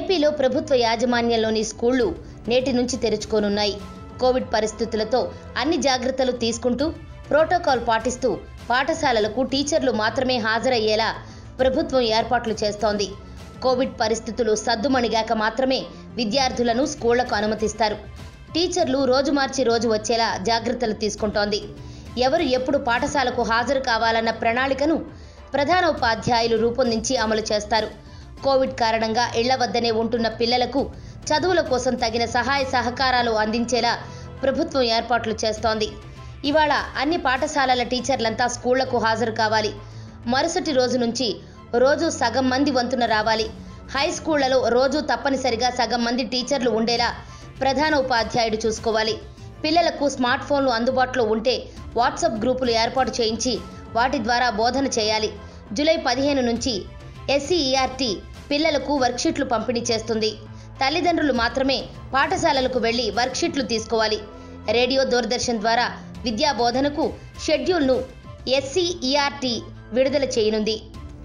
ఏపీలో ప్రభుత్వ యాజమాన్యంలోని స్కూళ్లు నేటి నుంచి తెరుచుకోనున్నాయి కోవిడ్ పరిస్థితులతో అన్ని జాగ్రత్తలు తీసుకుంటూ ప్రోటోకాల్ పాటిస్తూ పాఠశాలలకు టీచర్లు మాత్రమే హాజరయ్యేలా ప్రభుత్వం ఏర్పాట్లు చేస్తోంది కోవిడ్ పరిస్థితులు సద్దుమణిగాక మాత్రమే విద్యార్థులను స్కూళ్లకు అనుమతిస్తారు టీచర్లు రోజు మార్చి రోజు వచ్చేలా జాగ్రత్తలు తీసుకుంటోంది ఎవరు ఎప్పుడు పాఠశాలకు హాజరు కావాలన్న ప్రణాళికను ప్రధానోపాధ్యాయులు రూపొందించి అమలు చేస్తారు కోవిడ్ కారణంగా ఇళ్ల వద్దనే ఉంటున్న పిల్లలకు చదువుల కోసం తగిన సహాయ సహకారాలు అందించేలా ప్రభుత్వం ఏర్పాట్లు చేస్తోంది ఇవాళ అన్ని పాఠశాలల టీచర్లంతా స్కూళ్లకు హాజరు కావాలి మరుసటి రోజు నుంచి రోజు సగం మంది వంతున రావాలి హై స్కూళ్లలో రోజు తప్పనిసరిగా సగం మంది టీచర్లు ఉండేలా ప్రధాన ఉపాధ్యాయుడు చూసుకోవాలి పిల్లలకు స్మార్ట్ ఫోన్లు అందుబాటులో ఉంటే వాట్సాప్ గ్రూపులు ఏర్పాటు చేయించి వాటి ద్వారా బోధన చేయాలి జూలై పదిహేను నుంచి ఎస్సీఈఆర్టీ పిల్లలకు వర్క్షీట్లు పంపిణీ చేస్తుంది తల్లిదండ్రులు మాత్రమే పాఠశాలలకు వెళ్లి వర్క్షీట్లు తీసుకోవాలి రేడియో దూరదర్శన్ ద్వారా విద్యా బోధనకు షెడ్యూల్ను ఎస్సీఈఆర్టీ విడుదల చేయనుంది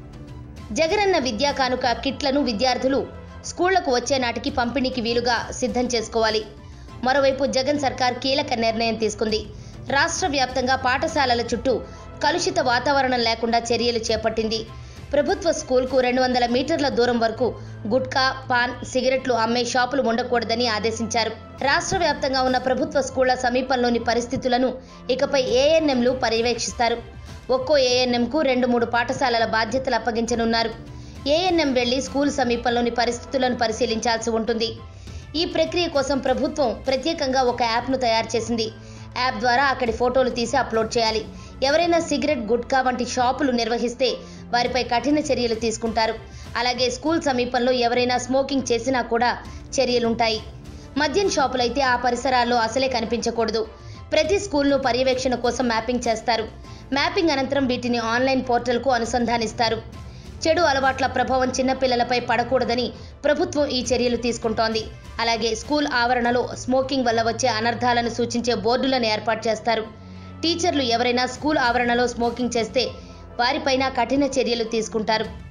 జగనన్న విద్యా కానుక కిట్లను విద్యార్థులు స్కూళ్లకు వచ్చే నాటికి పంపిణీకి వీలుగా సిద్ధం చేసుకోవాలి మరోవైపు జగన్ సర్కార్ కీలక నిర్ణయం తీసుకుంది రాష్ట్ర వ్యాప్తంగా పాఠశాలల చుట్టూ కలుషిత వాతావరణం లేకుండా చర్యలు చేపట్టింది ప్రభుత్వ స్కూల్కు రెండు వందల మీటర్ల దూరం వరకు గుట్కా పాన్ సిగరెట్లు అమ్మే షాపులు ఉండకూడదని ఆదేశించారు రాష్ట్ర వ్యాప్తంగా ఉన్న ప్రభుత్వ స్కూళ్ల సమీపంలోని పరిస్థితులను ఇకపై ఏఎన్ఎంలు పర్యవేక్షిస్తారు ఒక్కో ఏఎన్ఎంకు రెండు మూడు పాఠశాలల బాధ్యతలు అప్పగించనున్నారు ఏఎన్ఎం వెళ్లి స్కూల్ సమీపంలోని పరిస్థితులను పరిశీలించాల్సి ఉంటుంది ఈ ప్రక్రియ కోసం ప్రభుత్వం ప్రత్యేకంగా ఒక యాప్ను తయారు చేసింది యాప్ ద్వారా అక్కడి ఫోటోలు తీసి అప్లోడ్ చేయాలి ఎవరైనా సిగరెట్ గుట్కా వంటి షాపులు నిర్వహిస్తే వారిపై కఠిన చర్యలు తీసుకుంటారు అలాగే స్కూల్ సమీపంలో ఎవరైనా స్మోకింగ్ చేసినా కూడా చర్యలుంటాయి మద్యం షాపులైతే ఆ పరిసరాల్లో అసలే కనిపించకూడదు ప్రతి స్కూల్ను పర్యవేక్షణ కోసం మ్యాపింగ్ చేస్తారు మ్యాపింగ్ అనంతరం వీటిని ఆన్లైన్ పోర్టల్కు అనుసంధానిస్తారు చెడు అలవాట్ల ప్రభావం చిన్నపిల్లలపై పడకూడదని ప్రభుత్వం ఈ చర్యలు తీసుకుంటోంది అలాగే స్కూల్ ఆవరణలో స్మోకింగ్ వల్ల వచ్చే అనర్థాలను సూచించే బోర్డులను ఏర్పాటు చేస్తారు టీచర్లు ఎవరైనా స్కూల్ ఆవరణలో స్మోకింగ్ చేస్తే వారిపైన కఠిన చర్యలు తీసుకుంటారు